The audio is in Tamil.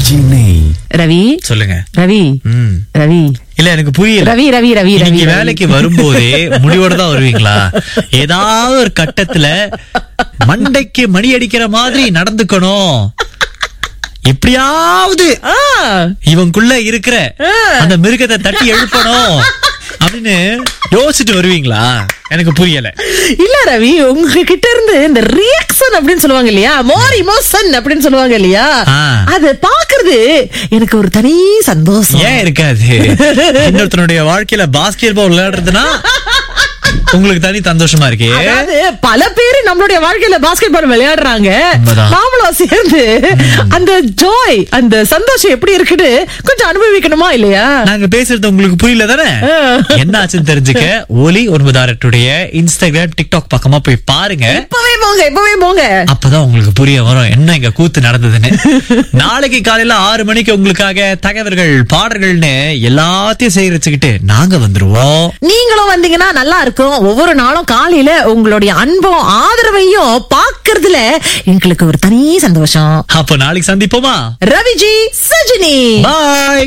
சென்னை ரவி சொல்லுங்க ரவி ம் ரவி இல்ல எனக்கு புரியல ரவி ரவி ரவி ரவி நீங்க ரவி. வேலைக்கு வரும்போதே முடிவோட தான் வருவீங்களா ஏதாவது ஒரு கட்டத்துல மண்டைக்கு மணி அடிக்கிற மாதிரி நடந்துக்கணும் எப்படியாவது ஆ, இவனுக்குள்ள இருக்கிற அந்த மிருகத்தை தட்டி எழுப்பணும் அப்படின்னு யோசிச்சுட்டு வருவீங்களா எனக்கு புரியல இல்ல ரவி உங்க கிட்ட இருந்து இந்த ரியாக்ஷன் அப்படின்னு சொல்லுவாங்க இல்லையா மோர் இமோஷன் அப்படின்னு சொல்லுவாங்க இல்லையா ஆ. அது பாக்குறது எனக்கு ஒரு தனி சந்தோஷம் ஏன் இருக்காது இன்னொருத்தனுடைய வாழ்க்கையில பாஸ்கெட் பால் விளையாடுறதுன்னா உங்களுக்கு தனி சந்தோஷமா இருக்கே அதாவது பல பேரு நம்மளுடைய வாழ்க்கையில பாஸ்கெட் பால் விளையாடுறாங்க உண்மைதான். நாமளும் சேர்ந்து அந்த ஜாய் அந்த சந்தோஷம் எப்படி இருக்குன்னு கொஞ்சம் அனுபவிக்கணுமா இல்லையா நாங்க பேசுறது உங்களுக்கு புரியல தானே ஆ. என்ன ஆச்சுன்னு தெரிஞ்சுக்க ஒலி ஒன்பதாரட்டுடைய இன்ஸ்டாகிராம் டிக்டாக் பக்கமா போய் பாருங்க இப்பவே போங்க இப்பவே போங்க அப்பதான் உங்களுக்கு புரிய வரும் என்ன இங்க கூத்து நடந்ததுன்னு நாளைக்கு காலையில ஆறு மணிக்கு உங்களுக்காக தகவல்கள் பாடல்கள்னு எல்லாத்தையும் சேகரிச்சுக்கிட்டு நாங்க வந்துருவோம் நீங்களும் வந்தீங்கன்னா நல்லா இருக்கும் ஒவ்வொரு நாளும் காலையில உங்களுடைய அன்பும் ஆதரவையும் பாக்குறதுல எங்களுக்கு ஒரு தனி சந்தோஷம் அப்ப நாளைக்கு சந்திப்போமா ரவிஜி சஜினி பாய்